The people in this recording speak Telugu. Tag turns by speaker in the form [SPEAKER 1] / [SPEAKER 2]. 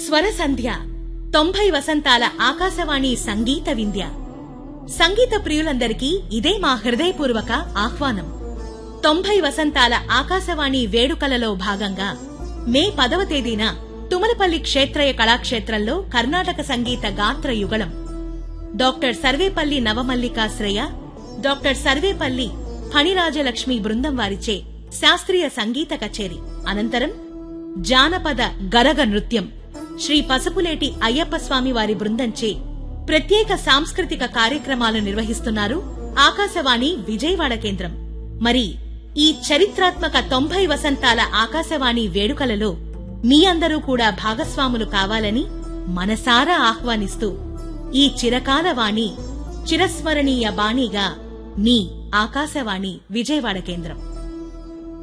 [SPEAKER 1] స్వర సంధ్య తొంభై వసంతాల ఆకాశవాణి సంగీత వింధ్య సంగీత ప్రియులందరికీ ఇదే మా హృదయపూర్వక ఆహ్వానం తొంభై వసంతాల ఆకాశవాణి వేడుకలలో భాగంగా మే పదవ తేదీన తుమలపల్లి క్షేత్రయ కళాక్షేత్రంలో కర్ణాటక సంగీత గాత్ర యుగళం డాక్టర్ సర్వేపల్లి నవమల్లికాశ్రయ డాక్టర్ సర్వేపల్లి ఫణిరాజలక్ష్మి బృందం వారిచే శాస్త్రీయ సంగీత కచేరి అనంతరం జానపద గరగ నృత్యం శ్రీ పసుపులేటి అయ్యప్ప స్వామి వారి బృందంచే ప్రత్యేక సాంస్కృతిక కార్యక్రమాలు నిర్వహిస్తున్నారు ఆకాశవాణి విజయవాడ కేంద్రం మరి ఈ చరిత్రాత్మక తొంభై వసంతాల ఆకాశవాణి వేడుకలలో మీ అందరూ కూడా భాగస్వాములు కావాలని మనసారా ఆహ్వానిస్తూ ఈ చిరకాల వాణి చిరస్మరణీయ బాణిగా మీ ఆకాశవాణి విజయవాడ కేంద్రం